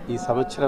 ఈ సంవత్సరం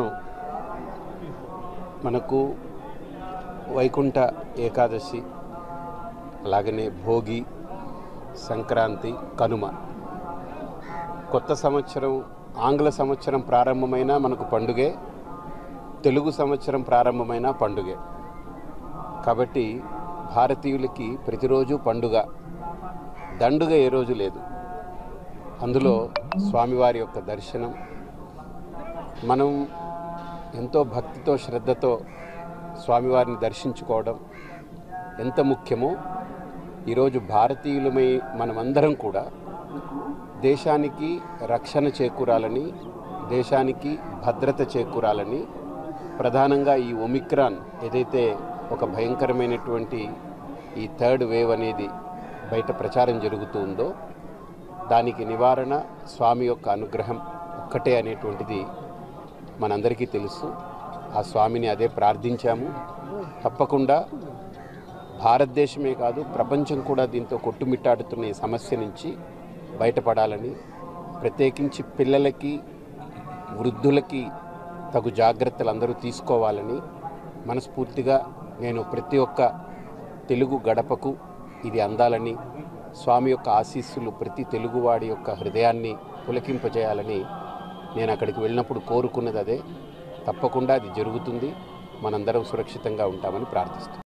మనకు వైకుంఠ ఏకాదశి అలాగనే భోగి సంక్రాంతి కనుమ కొత్త సంవత్సరం ఆంగ్ల సంవత్సరం ప్రారంభమైన మనకు పండుగే తెలుగు సంవత్సరం ప్రారంభమైన పండుగే కాబట్టి భారతీయులకి ప్రతిరోజు పండుగ దండుగ ఏ రోజు లేదు అందులో స్వామివారి యొక్క దర్శనం మనం ఎంతో భక్తితో శ్రద్ధతో స్వామివారిని దర్శించుకోవడం ఎంత ముఖ్యమో ఈరోజు భారతీయులమై మనమందరం కూడా దేశానికి రక్షణ చేకూరాలని దేశానికి భద్రత చేకూరాలని ప్రధానంగా ఈ ఒమిక్రాన్ ఏదైతే ఒక భయంకరమైనటువంటి ఈ థర్డ్ వేవ్ అనేది బయట ప్రచారం జరుగుతూ ఉందో దానికి నివారణ స్వామి యొక్క అనుగ్రహం ఒక్కటే అనేటువంటిది మనందరికీ తెలుసు ఆ స్వామిని అదే ప్రార్థించాము తప్పకుండా భారతదేశమే కాదు ప్రపంచం కూడా దీంతో కొట్టుమిట్టాడుతున్న ఈ సమస్య నుంచి బయటపడాలని ప్రత్యేకించి పిల్లలకి వృద్ధులకి తగు జాగ్రత్తలు అందరూ తీసుకోవాలని మనస్ఫూర్తిగా నేను ప్రతి ఒక్క తెలుగు గడపకు ఇది అందాలని స్వామి యొక్క ఆశీస్సులు ప్రతి తెలుగువాడి యొక్క హృదయాన్ని పులకింపజేయాలని నేను అక్కడికి వెళ్ళినప్పుడు కోరుకున్నది అదే తప్పకుండా అది జరుగుతుంది మనందరం సురక్షితంగా ఉంటామని ప్రార్థిస్తున్నాను